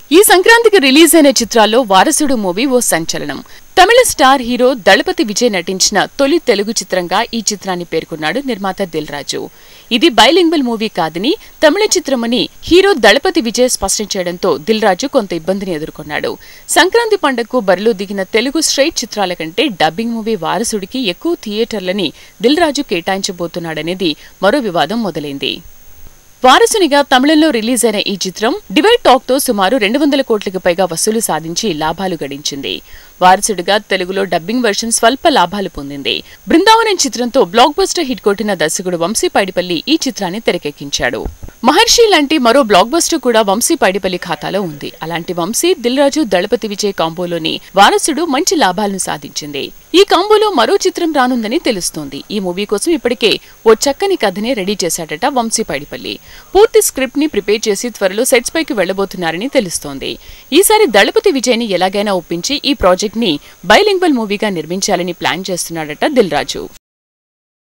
ఈ సంక్రాంతికి రిలీజ్ అయిన చిత్రాల్లో వారసుడు మూవీ ఓ సంచలనం తమిళ స్టార్ హీరో దళపతి విజయ్ నటించిన తొలి తెలుగు చిత్రంగా ఈ చిత్రాన్ని పేర్కొన్నాడు నిర్మాత దిల్ రాజు ఇది బైలింగ్వల్ మూవీ కాదని తమిళ చిత్రమని హీరో దళపతి విజయ్ స్పష్టం చేయడంతో దిల్ రాజు కొంత ఇబ్బందిని ఎదుర్కొన్నాడు సంక్రాంతి పండగకు బరిలో దిగిన తెలుగు స్ట్రైట్ చిత్రాల కంటే డబ్బింగ్ మూవీ వారసుడికి ఎక్కువ థియేటర్లని దిల్ రాజు కేటాయించబోతున్నాడనేది మరో వివాదం మొదలైంది వారసునిగా తమిళంలో రిలీజ్ అయిన ఈ చిత్రం డివైడ్ టాక్ తో సుమారు రెండు వందల కోట్లకు పైగా వసూలు సాధించి లాభాలు గడించింది వారసుడిగా తెలుగులో డబ్బింగ్ వెర్షన్ స్వల్ప లాభాలు పొందింది బృందావనం చిత్రంతో బ్లాక్ బస్టర్ హిట్ కొట్టిన దర్శకుడు వంశీ పైడిపల్లి ఈ చిత్రాన్ని తెరకెక్కించాడు మహర్షి లాంటి మరో బ్లాక్ బస్టర్ కూడా వంశీ పైడిపల్లి ఖాతాలో ఉంది అలాంటి వంశీ దిల్ రాజు దళపతి విజయ్ కాంబోలోని వారసుడు మంచి లాభాలను సాధించింది ఈ కాంబోలో మరో చిత్రం రానుందని తెలుస్తోంది ఈ మూవీ కోసం ఇప్పటికే ఓ చక్కని కథనే రెడీ చేశాడట వంశీ పైడిపల్లి పూర్తి స్క్రిప్ట్ ని ప్రిపేర్ చేసి త్వరలో సెట్స్ పైకి వెళ్లబోతున్నారని తెలుస్తోంది ఈసారి దళపతి విజయ్ ని ఎలాగైనా ఒప్పించి ఈ ప్రాజెక్ట్ ని బైలింగ్వల్ మూవీగా నిర్మించాలని ప్లాన్ చేస్తున్నాడట దిల్ రాజు